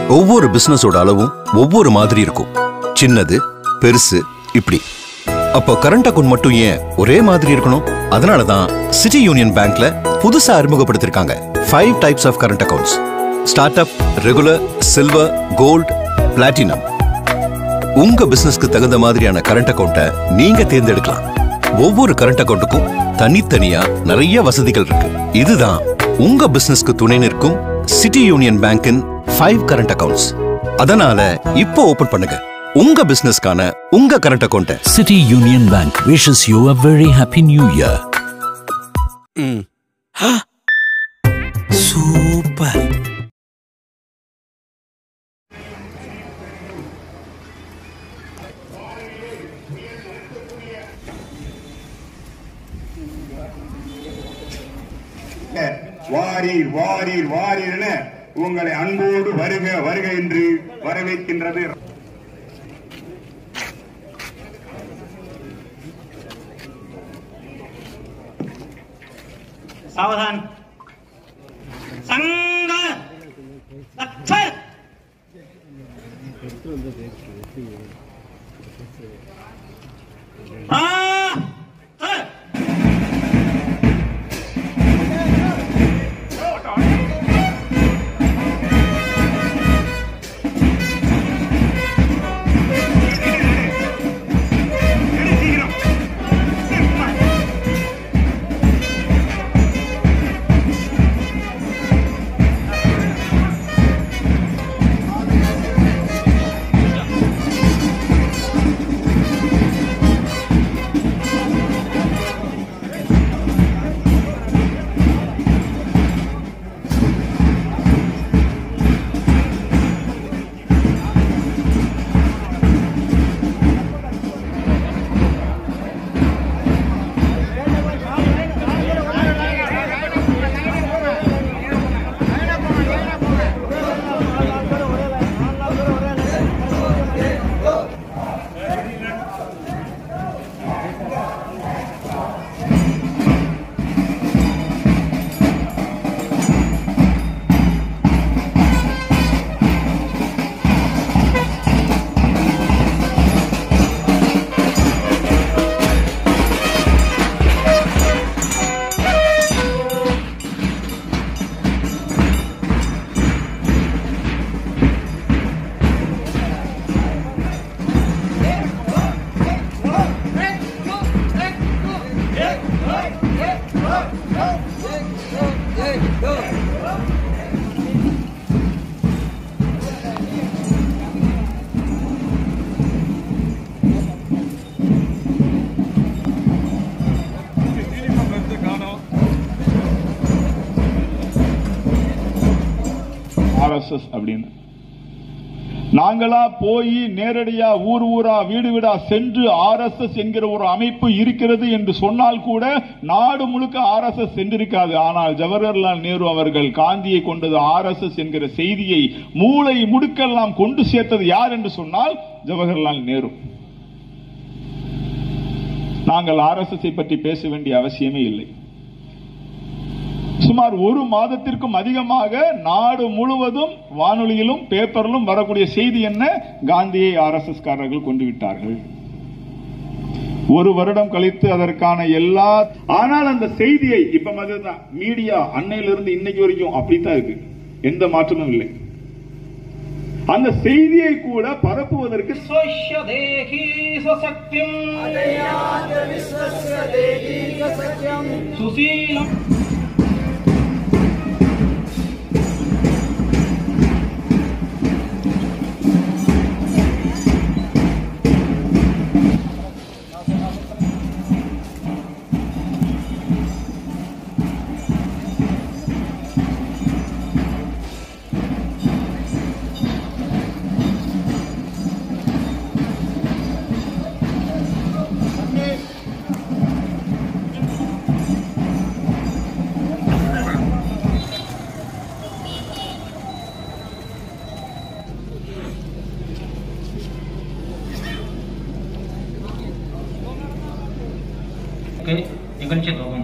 ஒவ்வொரு பிசினஸோட அளவும் ஒவ்வொரு மாதிரி இருக்கும் சின்னது பெருசு இப்படி அப்போ கரண்ட் அக்கவுண்ட் மட்டும் ஏன் ஒரே மாதிரி இருக்கணும் அதனால தான் சிட்டி யூனியன் பேங்க்ல புதுசா அறிமுகப்படுத்திருக்காங்க five types of current accounts start up regular silver gold platinum உங்க பிசினஸ்க்கு தகுந்த மாதிரியான கரண்ட் அக்கவுண்ட்டை நீங்க தேர்ந்தெடுக்கலாம் ஒவ்வொரு கரண்ட் அக்கவுண்ட்டுக்கும் தனித்தனியா நிறைய வசதிகள் இருக்கு இதுதான் உங்க பிசினஸ்க்கு துணை நிற்கும் சிட்டி யூனியன் பேங்கின் ஃபைவ் கரண்ட் அக்கவுண்ட்ஸ் அதனால இப்போ ஓபன் பண்ணுங்க உங்க பிசினஸ்க்கான உங்க கரண்ட் அக்கவுண்ட்டை City Union Bank wishes you a very happy new year. Super வாரீர் வாரீர் வாரீர் என உங்களை அன்போடு வருக வருக என்று வரவேற்கின்றது सावधान संग लक्ष्य आ ஆர்எஸ்எஸ் அப்படின்னு நாங்களா போய் நேரடியா ஊர் ஊரா வீடு வீடா சென்று ஆர்எஸ்எஸ் என்கிற ஒரு அமைப்பு இருக்கிறது என்று சொன்னால் கூட நாடு முழுக்க ஆர்எஸ்எஸ் சென்றிருக்காது ஆனால் ஜவஹர்லால் நேரு அவர்கள் காந்தியை கொண்டது ஆர்எஸ்எஸ் என்கிற செய்தியை மூளை முடுக்கெல்லாம் கொண்டு சேர்த்தது யார் என்று சொன்னால் ஜவஹர்லால் நேரு நாங்கள் ஆர்எஸ்எஸ் பற்றி பேச வேண்டிய அவசியமே இல்லை சுமார் ஒரு மாதத்திற்கும் அதிகமாக நாடு முழுவதும் வானொலியிலும் பேப்பரிலும் வரக்கூடிய செய்தி என்ன காந்தியை ஆர் எஸ் எஸ் காரர்கள் கொண்டு விட்டார்கள் ஒரு வருடம் கழித்து அதற்கான எல்லா ஆனால் அந்த செய்தியை இப்ப மாதிரிதான் மீடியா அன்னையிலிருந்து இன்னைக்கு வரைக்கும் அப்படித்தான் இருக்கு எந்த மாற்றமும் இல்லை அந்த செய்தியை கூட பரப்புவதற்கு स्वस्य देहि स्वशक्तिम् सुशीलम् நிகழ்ச்சி துவங்கும்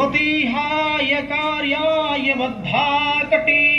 प्रतिहाय कार्याय बद्धाकटी